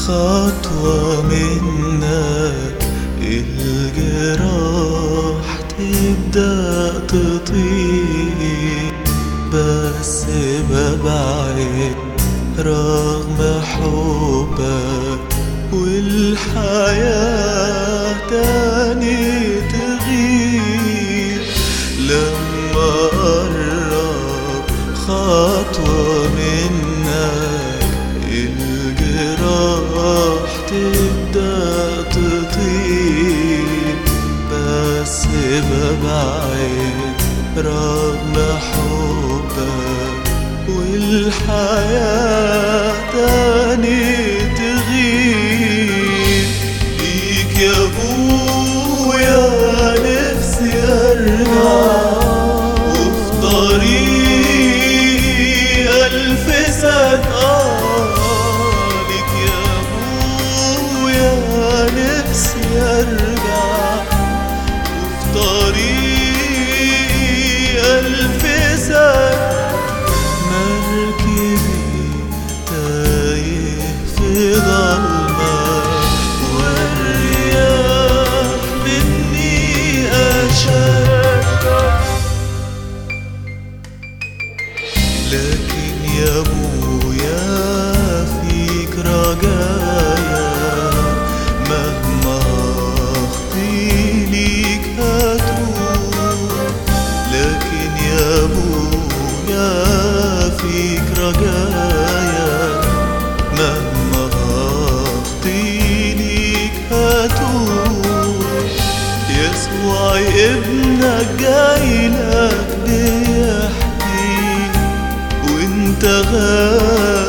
خطوة منك الجراح تبدأ تطير بس ببعد رغم حبك والحياة تاني تغير لما قرب خطوة منك الجراح تبدأ تطير بس ببعد رغم حبك والحياة تاني تغيب ليك يا ابويا نفسي ارجع وفي طريق الف سنة ليك يا ابويا نفسي ارجع وفي طريق الف سنة مركبي تايه في ضلمة والرياح مني أشد لكن يا ابويا فيك رجايا مهما اخطي ليك هتروح لكن يا ابويا فيك رجايا مهما اخطي ليك هتروح يسوع ابنك جايلك بيحكي وانت غالي